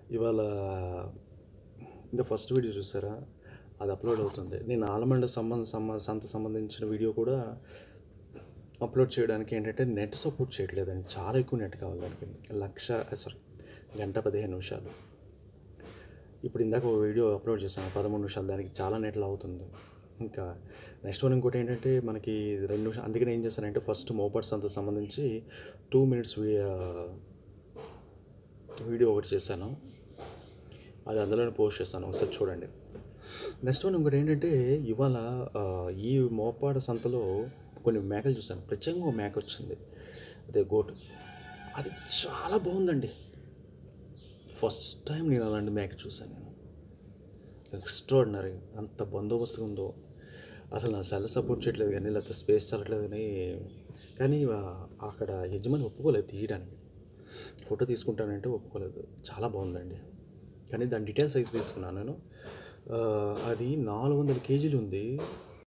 ఇవాళ ఇంకా first video చూసారా అది అప్లోడ్ అవుతుంది నేను ఆలమండ సంబంధ సంబ సంత సంబంధించిన వీడియో కూడా అప్లోడ్ చేయడానికి ఏంటంటే నెట్ సపోర్ట్ చేయట్లేదండి చాలా ఎక్కువ నెట్ కావాలి దానికి లక్ష సారీ గంట పదిహేను నిమిషాలు ఇప్పుడు ఇందాక ఒక వీడియో అప్లోడ్ చేశాను పదమూడు నిమిషాలు దానికి చాలా నెట్లు అవుతుంది ఇంకా నెక్స్ట్ వన్ ఇంకోటి ఏంటంటే మనకి రెండు నిమిషాలు అందుకని ఏం చేశానంటే ఫస్ట్ మోపాడ్స్ అంత సంబంధించి టూ మినిట్స్ వీడియో ఒకటి చేశాను అది అందులోనే పోస్ట్ చేస్తాను ఒకసారి చూడండి నెక్స్ట్ వన్ ఇంకోటి ఏంటంటే ఇవాళ ఆ, ఈ మోపాడ సంతలో కొన్ని మేకలు చూశాను ప్రత్యేకంగా ఒక మేక వచ్చింది అదే గోటు అది చాలా బాగుందండి ఫస్ట్ టైం నేను అలాంటి మేక చూశాను నేను ఎక్స్ట్రాడినరీ అంత బందోబస్తుగా ఉందో అసలు నా సెల్ సపోర్ట్ చేయట్లేదు కానీ లేకపోతే స్పేస్ చల్లట్లేదు కానీ కానీ ఆ- అక్కడ యజమాని ఒప్పుకోలేదు తీయడానికి ఫోటో తీసుకుంటానంటే ఒప్పుకోలేదు చాలా బాగుందండి కానీ దాని డీటెయిల్స్ అయితే తీసుకున్నాను నేను ఆ, అది నాలుగు వందల కేజీలు ఉంది